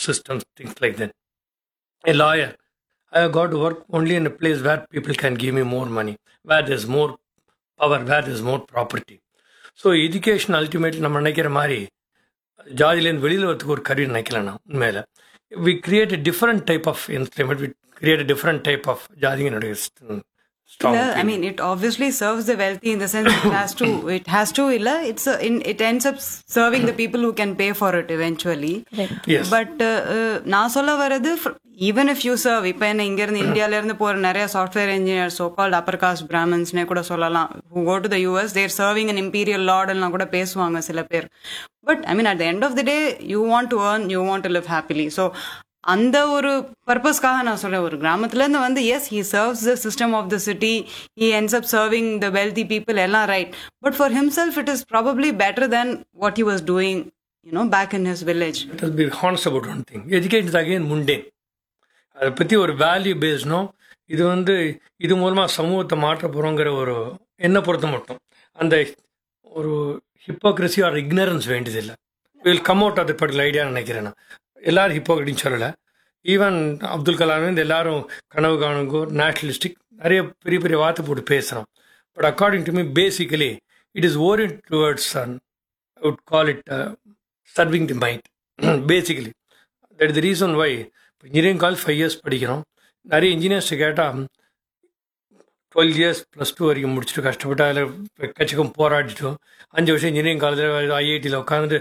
systems, things like that. A lawyer, I have got to work only in a place where people can give me more money, where there's more power, where there's more property. So education ultimately நம்ம நினைக்கிற மாதிரி ஜாதியிலேருந்து வெளியில் வரதுக்கு ஒரு கருவி நினைக்கல நான் உண்மையில் we create different type of instrument we create different type of ஜாதிங்க என்னுடைய strong Yeah, I mean, it obviously serves the wealthy in the sense it has to. It has to. illa, It's a, in, it ends up serving the people who can pay for it eventually. Yes. But uh, uh, நான் சொல்ல வர்றது even if you serve இப்போ என்ன இங்க இருந்து இந்தியால இருந்து போற நிறைய software engineer so called upper caste பிராமன்ஸ்னே கூட சொல்லலாம் who go to the US there serving an imperial லார்டெல்லாம் கூட பேசுவாங்க சில பேர் but I mean at the end of the day you want to earn you want to live happily so அந்த ஒரு பர்பஸ்க்காக நான் சொல்றேன் ஒரு கிராமத்துல இருந்து வந்து yes he serves the system of the city he ends up serving the wealthy people எல்லாம் right but for himself it is probably better than what he was doing you know back in his village Let us be honest about one thing. Education is again mundane. அதை பற்றி ஒரு value பேஸ்னும் இது வந்து இது மூலமாக சமூகத்தை மாற்ற போகிறோங்கிற ஒரு என்ன பொறுத்த மட்டும் அந்த ஒரு ஹிப்போக்ரஸி ஆர் இக்னரன்ஸ் வேண்டியதில்லை will come out of particular idea நினைக்கிறேன் நான் எல்லாரும் ஹிப்போக்ரட்டின்னு சொல்லலை ஈவன் அப்துல் கலாம் இந்த எல்லாரும் கனவு காணுங்கோ நேஷனலிஸ்டிக் நிறைய பெரிய பெரிய வார்த்தை போட்டு பேசுகிறோம் but according to me basically it is orient towards I would call it serving the mind basically that the reason why இப்போ இன்ஜினியரிங் காலேஜ் ஃபைவ் இயர்ஸ் படிக்கிறோம் நிறைய இன்ஜினியர்ஸ் கேட்டால் டுவெல் இயர்ஸ் ப்ளஸ் டூ வரைக்கும் முடிச்சுட்டு கஷ்டப்பட்டு அதில் கட்சிக்கும் போராடிட்டோம் அஞ்சு வருஷம் இன்ஜினியரிங் காலேஜில் ஐஐடியில் உட்காந்துட்டு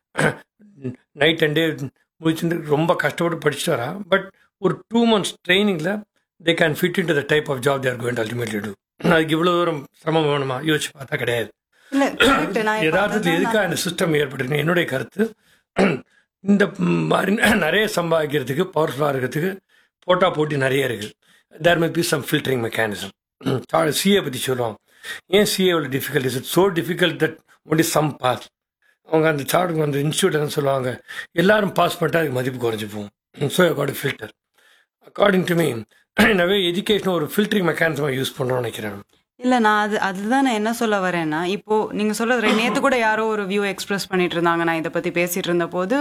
நைட் அண்ட் டே முடிச்சுட்டு ரொம்ப கஷ்டப்பட்டு படிச்சுட்டு வரா பட் ஒரு டூ மந்த்ஸ் ட்ரைனிங்கில் they can fit in to the type of job they're going ultimately to அதுக்கு இவ்வளோ தூரம் சிரமம் வேணுமா யோசிச்சு பார்த்தா கிடையாது இல்ல correct. நான் இப்ப யதார்த்தத்தில் அதான் எதுக்காக இந்த சிஸ்டம் ஏற்பட்டுருக்கு என்னுடைய கருத்து இந்த மாதிரி நிறைய சம்பாதிக்கிறதுக்கு பவர்ஃபுல்லாக இருக்கிறதுக்கு போட்டா போட்டி நிறைய இருக்குது there may be some filtering mechanism CA பற்றி சொல்லுவாங்க ஏன் சிஏ எவ்வளோ difficult is it so difficult that only some pass அவங்க அந்த சார்ட்டுக்கு அந்த இன்ஸ்டியூட் சொல்லுவாங்க எல்லாரும் பாஸ் பண்ணிட்டா அதுக்கு மதிப்பு குறைஞ்சி போகும் so got filter according to me எனவே எஜுகேஷன் ஒரு ஃபில்டரிங் மெக்கானிசமாக யூஸ் பண்ணுறோம்னு நினைக்கிறேன் இல்ல நான் அது அதுதான் நான் என்ன சொல்ல வரேன்னா இப்போ நீங்க சொல்றது நேத்து கூட யாரோ ஒரு வியூ எக்ஸ்பிரஸ் பண்ணிட்டு இருந்தாங்க நான் இதை பத்தி பேசிட்டு இருந்த போது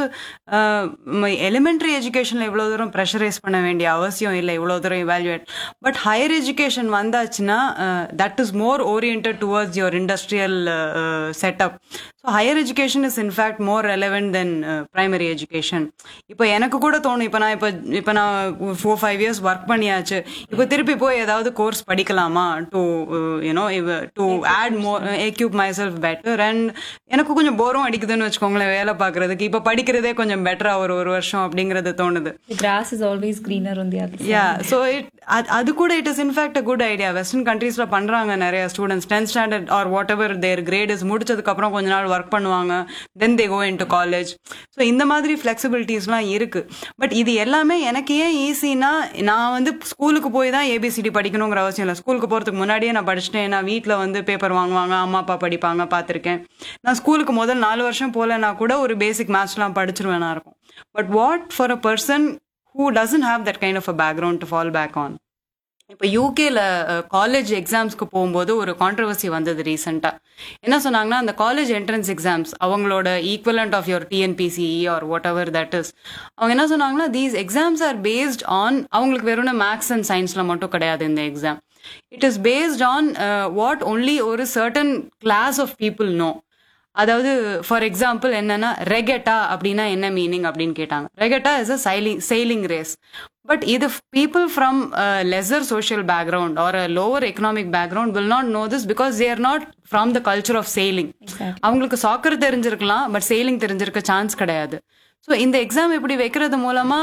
எலிமெண்டரி எஜுகேஷன்ல இவ்வளவு தூரம் ப்ரெஷரைஸ் பண்ண வேண்டிய அவசியம் இல்லை இவ்வளவு தூரம் இவாலுவேட் பட் ஹையர் எஜுகேஷன் வந்தாச்சுன்னா that is more orient towards your industrial setup so higher education is in fact more relevant than primary education இப்போ எனக்கு கூட தோணும் இப்போ நான் இப்போ இப்போ நான் ஃபோர் ஃபைவ் இயர்ஸ் ஒர்க் பண்ணியாச்சு இப்போ திருப்பி போய் ஏதாவது கோர்ஸ் படிக்கலாமா to you know to add more equip myself better and எனக்கு கொஞ்சம் போரும் அடிக்குதுன்னு வச்சுக்கோங்களேன் வேலை பார்க்கறதுக்கு இப்போ படிக்கிறதே கொஞ்சம் பெட்டரா ஒரு ஒரு வருஷம் அப்படிங்கிறது தோணுது The grass is always greener on the other side. Yeah so it அது கூட it is in fact a good idea western கண்ட்ரீஸ்ல பண்றாங்க நிறைய students tenth standard or what whatever their grade is முடிச்சதுக்கு அப்புறம் கொஞ்ச நாள் ஒர்க் பண்ணுவாங்க then they go into college so இந்த மாதிரி ஃபிளெக்சிபிலிட்டிஸ்லாம் இருக்கு பட் இது எல்லாமே எனக்கு ஏன் ஈஸினா நான் வந்து ஸ்கூலுக்கு போய் தான் ஏபிசிடி படிக்கணுங்கிற அவசியம் இல்லை ஸ்கூலுக்கு போறதுக்கு முன்னாடியே நான் படிச்சிட்டேன் நான் வீட்டில் வந்து பேப்பர் வாங்குவாங்க அம்மா அப்பா படிப்பாங்க பார்த்துருக்கேன் நான் ஸ்கூலுக்கு முதல் நாலு வருஷம் போலனா கூட ஒரு பேசிக் மேத்ஸ்லாம் படிச்சிருவேன் நான் இருக்கும் but what for a person who doesn't have that kind of a background to fall back on இப்போ யூகேல காலேஜ் எக்ஸாம்ஸ்க்கு போகும்போது ஒரு கான்ட்ரவர்சி வந்தது ரீசெண்டாக என்ன சொன்னாங்கன்னா அந்த காலேஜ் என்ட்ரன்ஸ் எக்ஸாம்ஸ் அவங்களோட equivalent of your TNPCE or what that is இஸ் அவங்க என்ன சொன்னாங்கன்னா these exams are based on அவங்களுக்கு வெறும் மேக்ஸ் அண்ட் சயின்ஸில் மட்டும் கிடையாது இந்த exam it is based on what only ஒரு certain class of people no அதாவது ஃபார் எக்ஸாம்பிள் என்னன்னா ரெகெட்டா அப்படின்னா என்ன மீனிங் அப்படின்னு கேட்டாங்க regatta is a sailing sailing race but இது people from lesser social background R a lower economic background will not know this because they are not from the culture of sailing அவங்களுக்கு soccer தெரிஞ்சிருக்கலாம் but sailing தெரிஞ்சிருக்க chance கிடையாது so இந்த exam இப்படி வைக்கிறது மூலமா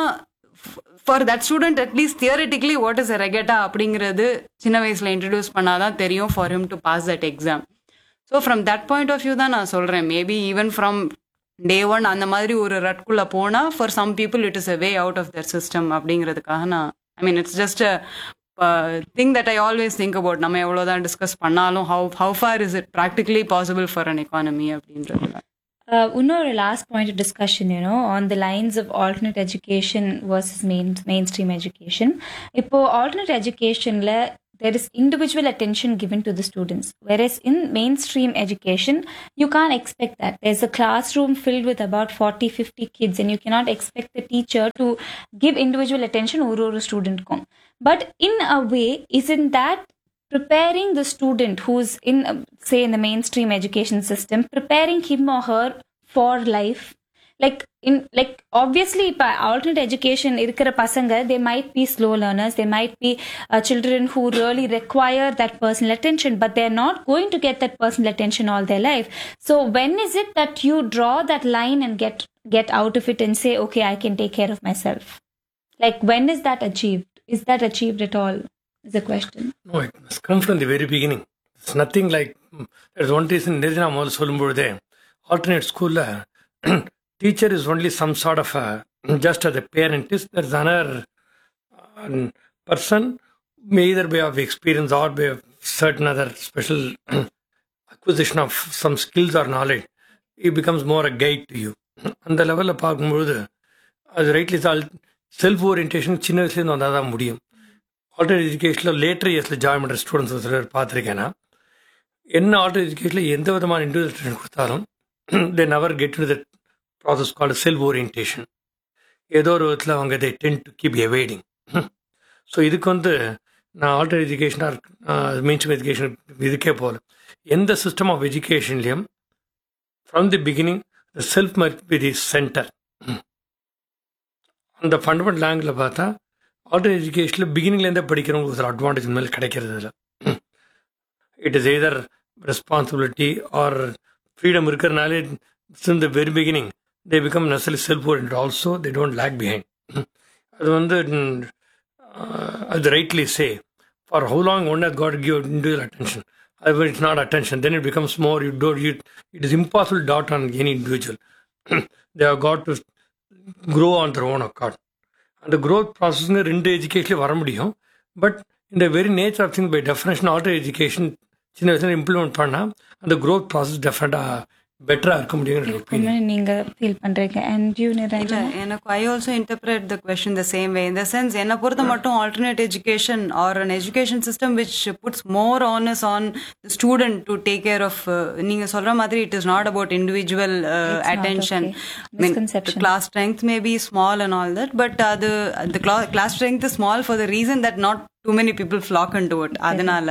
for that student at least theoretically what is regatta அப்படிங்கிறது சின்ன வயசுல இன்ட்ரடியூஸ் பண்ணாதான் தெரியும் for him to pass that exam so from that point of view தான் நான் சொல்கிறேன் maybe even from day one அந்த மாதிரி ஒரு ரட்குள்ளே போனால் for some people it is a way out of the system அப்படிங்கிறதுக்காக நான் I mean it's just thing that I always think about நம்ம எவ்வளோ தான் டிஸ்கஸ் பண்ணாலும் how how far is it practically possible for an economy அப்படின்றது Uh, இன்னொரு last point of discussion, you know, on the lines of alternate education versus main mainstream education. இப்போ alternate educationல there is individual attention given to the students. Whereas in mainstream education, you can't expect that. There's a classroom filled with about 40, 50 kids, and you cannot expect the teacher to give individual attention ஒரு ஒரு ஸ்டூடெண்ட்க்கும் But in a way, isn't that preparing the student who's in, uh, say, in the mainstream education system, preparing him or her for life? like in like obviously இப்போ alternate education இருக்கிற பசங்க they might be slow learners they might be uh, children who really require that personal attention but they're not going to get that personal attention all their life so when is it that you draw that line and get get out of it and say okay i can take care of myself like when is that achieved is that achieved at all is the question No, it must come from the very beginning. It's nothing like there's one reason நேற்று நான் முதல்ல சொல்லும்பொழுதே alternate ஸ்கூலில் teacher is only some sort of a just as a parent is there's another uh, person may either by of experience or by of certain other special acquisition of some skills or knowledge it becomes more a guide to you அந்த லெவலில் பார்க்கும்பொழுது அது rightly self orientation சின்ன வயசுலேருந்து வந்தால் தான் முடியும் alter எஜுகேஷனில் லேட்டர் இயர்ஸில் ஜாயின் பண்ணுற ஸ்டூடெண்ட்ஸ் ஒரு சிலர் பார்த்துருக்கேன்னா என்ன ஆல்டர் எஜுகேஷனில் எந்த விதமான இண்டிவிஜுவல் கொடுத்தாலும் they never get to the process called self orientation ஏதோ ஒரு விதத்தில் அவங்க they tend to keep evading so இதுக்கு வந்து நான் ஆல்டர் எஜுகேஷனாக மெயின்ஸ்ட்ரீம் எஜுகேஷன் இதுக்கே போகல எந்த சிஸ்டம் ஆஃப் எஜுகேஷன்லேயும் from the beginning the self மர்க் பி தி சென்டர் அந்த ஃபண்டமெண்டல் ஆங்கிளில் பார்த்தா ஆல்டர் எஜுகேஷனில் பிகினிங்லேருந்தே படிக்கிறவங்களுக்கு ஒரு அட்வான்டேஜ் மேலே கிடைக்கிறது இல்லை it is either responsibility or freedom இருக்கிறனாலே since the very beginning they become necessarily self orient also they don't lag behind அது வந்து அது rightly say for how long one has got give individual attention அது it's not attention then it becomes more you don't you it is impossible that on any individual they have got to grow on their own accord அந்த growth ப்ராசஸ்ங்க ரெண்டு எஜுகேஷன்லேயும் வர முடியும் but இந்த very nature of thing by definition alter education சின்ன வயசுல implement பண்ணால் அந்த க்ரோத் ப்ராசஸ் டெஃபினட்டாக பெட்டராக இருக்க முடியுங்கிற ஒப்பீனியன் நீங்க ஃபீல் பண்றீங்க and you இல்ல நிரஞ்சன் எனக்கு I also interpret the question the same way இந்த சென்ஸ் என்னை பொறுத்த மட்டும் alternate education or an education system which puts more onus on student to take care of நீங்க சொல்ற மாதிரி it is not about individual attention okay. Misconception. Class strength may be small and all that but அது the class strength small for the reason that not too many people flock and to it அதனால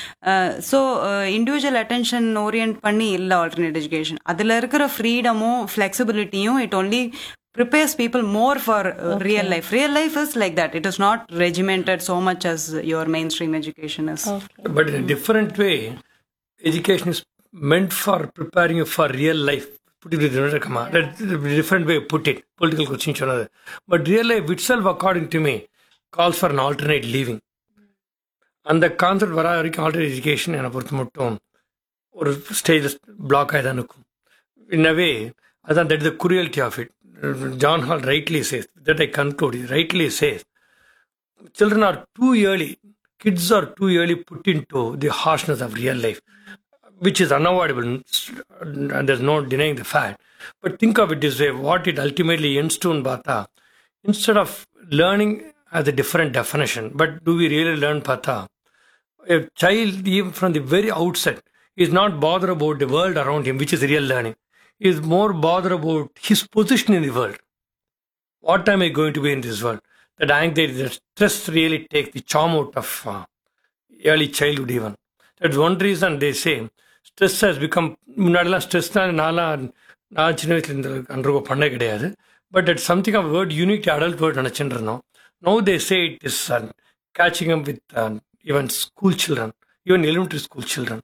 so individual attention orient பண்ணி இல்லை alternate education அதில் இருக்கிற ஃப்ரீடமும் ஃப்ளெக்சிபிலிட்டியும் it only prepares people more for uh, real life. Real life is like that. It is not regimented so much as your mainstream education is. okay But in a different way, education is meant for preparing you for real life. Put it in another comma. That's a different way to put it. Political question சொன்னது. But real life itself, according to me, calls for an alternate living. அந்த concept வர வரைக்கும் alter education என்னை பொறுத்த மட்டும் ஒரு stage black ஆகி தான் இருக்கும் இன்னவே அதான் that the cruelty of it John Hall rightly says that I conclude rightly says children are too early, kids are too early put into the harshness of real life, which is unavoidable, and there's no denying the fact. But think of it this way what it ultimately ends to in Bata, instead of learning as a different definition, but do we really learn Bata? A child, even from the very outset, is not bothered about the world around him, which is real learning. He is more bothered about his position in the world what am I going to be in this world? That anxiety, that stress really take the charm out of uh, early childhood even. That's one reason they say stress has become முன்னாடிலாம் stress தான் நான்லாம் நான் சின்ன வயசுல இந்த undergo பண்ண கிடையாது but it's something of world unique adult world நினச்சிட்டு இருந்தோம் no they say it is catching up with even school children even elementary school children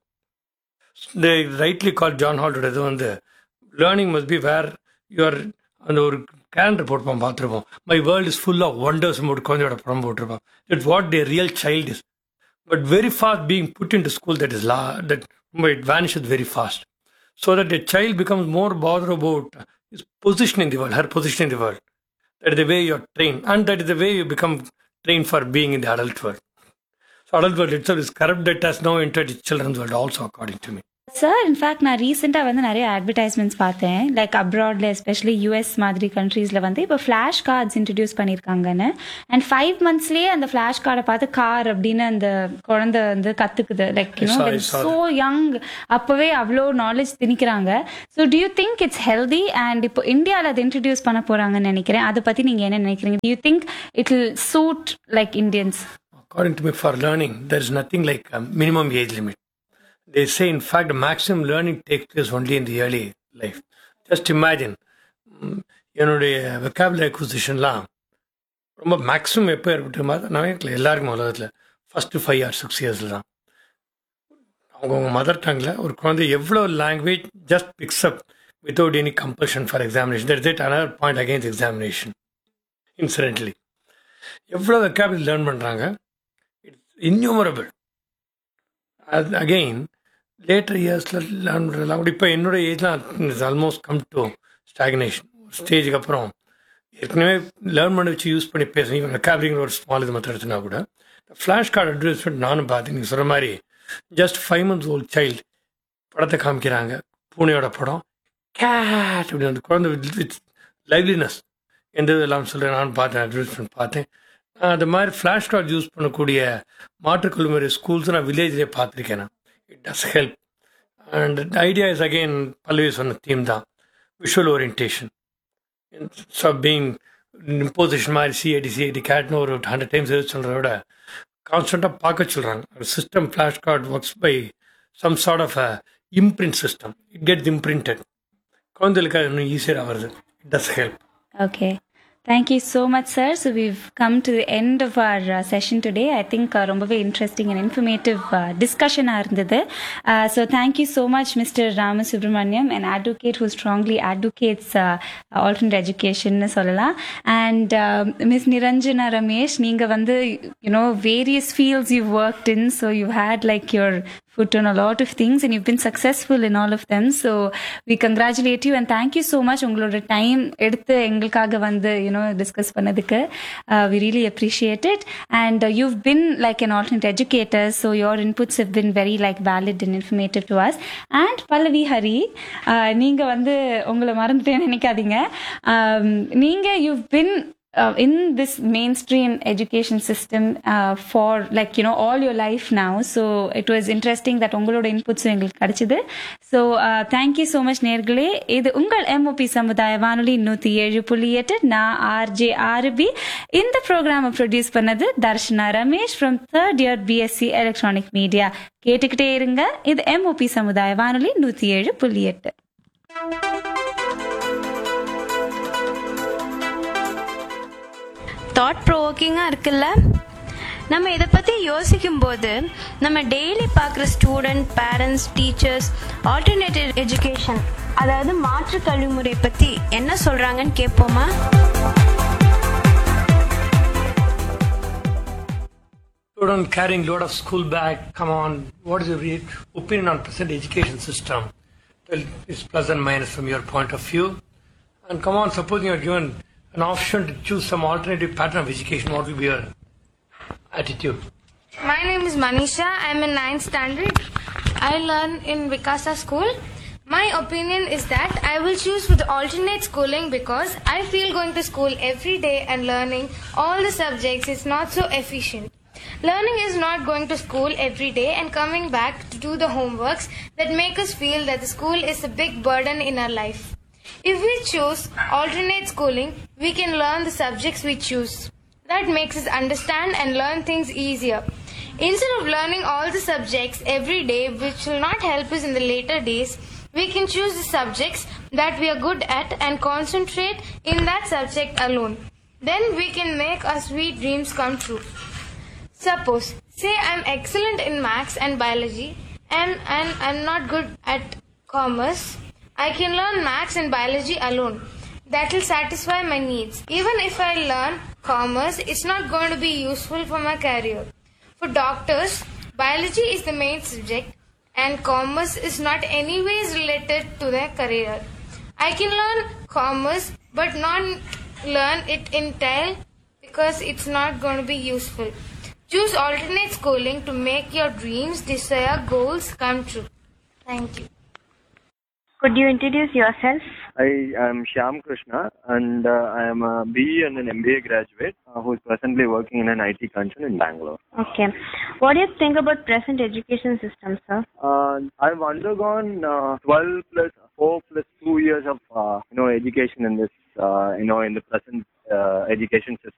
they rightly call John ஹால்டோட இது வந்து learning must be where you are அந்த ஒரு calendar போட்டுப்பான் பார்த்துருப்போம் my world is full of wonders போட்டு குழந்தையோட படம் போட்டிருப்பான் it's what they real child is but very fast being put into school that is law that it vanishes very fast so that a child becomes more bother about his position in the world her position in the world that is the way you are train and that is the way you become train for being in the adult world so adult world it's is corrupt that has now entered children's world also according to me sir in fact நான் ரீசெண்டாக வந்து நிறைய advertisements பார்த்தேன் like அப்ராட்ல especially US மாதிரி கண்ட்ரீஸில் வந்து இப்போ flash cards introduce பண்ணியிருக்காங்கன்னு அண்ட் ஃபைவ் மந்த்ஸ்லேயே அந்த ஃப்ளாஷ் கார்டை பார்த்து கார் அப்படின்னு அந்த குழந்தை வந்து கற்றுக்குது like I saw- I you know saw so young அப்போவே அவ்வளோ நாலேஜ் திணிக்கிறாங்க so do you think it's healthy and இப்போ இந்தியாவில் அதை இன்ட்ரடியூஸ் பண்ண போகிறாங்கன்னு நினைக்கிறேன் அதை பற்றி நீங்கள் என்ன நினைக்கிறீங்க do you think it will suit like Indians According to me, for learning, there is nothing like a minimum age limit. They say, in fact, maximum learning takes place only in the early life. Just imagine, ம், என்னுடைய vocabulary அக்விசிஷன்லாம் ரொம்ப maximum எப்போ ஏற்பட்டு நான் எல்லாருக்கும் உலகத்தில் first five R six இயர்ஸில் தான் அவங்கவுங்க மதர் டங்கில் ஒரு குழந்தை எவ்வளோ language just picks up without any compulsion for examination that it another point against examination incidentally எவ்வளோ வெக்காபுலரி லேர்ன் பண்ணுறாங்க இட்ஸ் இன்யூமரபிள் அது அகெயின் லேட்டர் இயர்ஸில் லேர்ன் பண்ணுறதுலாம் கூட இப்போ என்னோட ஏஜ்லாம் it's almost come to stagnation ஸ்டேஜுக்கு அப்புறம் ஏற்கனவே லேர்ன் பண்ணி வச்சு யூஸ் பண்ணி பேசணும் இவங்க வெக்காபுலிங்கிற ஒரு ஸ்மால் இது மற்ற எடுத்துனா கூட ஃப்ளாஷ் கார்டு அட்வர்டைஸ்மெண்ட் நானும் பார்த்தேன் நீங்கள் சொல்கிற மாதிரி just five months old child படத்தை காமிக்கிறாங்க பூனையோட படம் கேட் அப்படி அந்த குழந்தை வித் லைவ்லினஸ் எந்த இதெல்லாம் சொல்கிறேன் நான் பார்த்தேன் அட்வர்டைஸ்மெண்ட் பார்த்தேன் நான் அது மாதிரி ஃப்ளாஷ் கார்டு யூஸ் பண்ணக்கூடிய மாற்றுக்கல்வி ஸ்கூல்ஸ் நான் வில்லேஜ்லேயே பார்த்துருக்கேன் நான் it does help and idea is again Pallavi சொன்ன தீம் தான் visual orientation so being imposition மாதிரி சிஐடி சிஐடி கேட்னு ஒரு ஹண்ட்ரட் டைம்ஸ் எது சொல்கிறத விட கான்ஸ்டண்ட்டாக பார்க்க சொல்கிறாங்க system flash card works by some sort of a imprint system it get imprinted குழந்தைகளுக்கு அது இன்னும் ஈஸியாக வருது it does help Okay. Thank you so much, sir. So we've come to the end of our uh, session today. I think uh, ரொம்பவே interesting and informative uh, discussion இருந்தது. Uh, so thank you so much, Mr. Ramasubramaniam, an advocate who strongly advocates uh, alternate education னு சொல்லலாம். And uh, Ms. Niranjana Ramesh, நீங்க வந்து you know various fields you've worked in, so you've had like your foot on a lot of things and you've been successful in all of them. So we congratulate you and thank you so much உங்களோட time எடுத்து எங்களுக்காக வந்து you know discuss பண்ணதுக்கு we really appreciate it and you've been like an alternate educator so your inputs have been very like valid and informative to us and Pallavi Hari நீங்கள் வந்து உங்களை மறந்துட்டேன்னு நினைக்காதீங்க Um, நீங்க you've been uh, in this mainstream education system uh, for like you know all your life now so it was interesting that உங்களோட inputs எங்களுக்கு கிடைச்சது so uh, thank you so much நேர்களே இது உங்கள் எம்ஓபி சமுதாய வானொலி நூத்தி ஏழு புள்ளி எட்டு நான் ஆர்ஜே ஆர்பி இந்த ப்ரோக்ராமை ப்ரொடியூஸ் பண்ணது Darshana Ramesh from third year BSc electronic media கேட்டுக்கிட்டே இருங்க இது எம்ஓபி சமுதாய வானொலி நூத்தி ஏழு புள்ளி எட்டு தாட் ப்ரோவோக்கிங்காக இருக்குல்ல நம்ம இதை பற்றி யோசிக்கும் போது நம்ம டெய்லி பார்க்குற student parents teachers alternative education அதாவது மாற்று கல்விமுறை பற்றி என்ன சொல்கிறாங்கன்னு கேட்போமா Student carrying load of school bag. Come on, what is your re- opinion on present education system? Well, it's plus and minus from your point of view. And come on, supposing you're given an option to choose some alternative pattern of education, what will be your attitude? My name is Manisha. I'm in 9th standard. I learn in Vikasa school. My opinion is that I will choose for the alternate schooling because I feel going to school every day and learning all the subjects is not so efficient. Learning is not going to school every day and coming back to do the homeworks that make us feel that the school is a big burden in our life. If we choose alternate schooling, we can learn the subjects we choose. That makes us understand and learn things easier. Instead of learning all the subjects every day, which will not help us in the later days, we can choose the subjects that we are good at and concentrate in that subject alone. Then we can make our sweet dreams come true. Suppose, say I'm excellent in maths and biology and, and I'm not good at commerce. I can learn maths and biology alone. That will satisfy my needs. Even if I learn commerce, it's not going to be useful for my career. For doctors, biology is the main subject and commerce is not anyways related to their career. I can learn commerce but not learn it in detail because it's not going to be useful. Choose alternate schooling to make your dreams, desire, goals come true. Thank you. Could you introduce yourself? I am Shyam Krishna and uh, I am a BE and an MBA graduate uh, who is presently working in an IT concern in Bangalore. Okay. What do you think about present education system, sir? Uh, I've undergone uh, 12 plus 4 plus 2 years of uh, you know education in this uh, you know in the present uh, education system.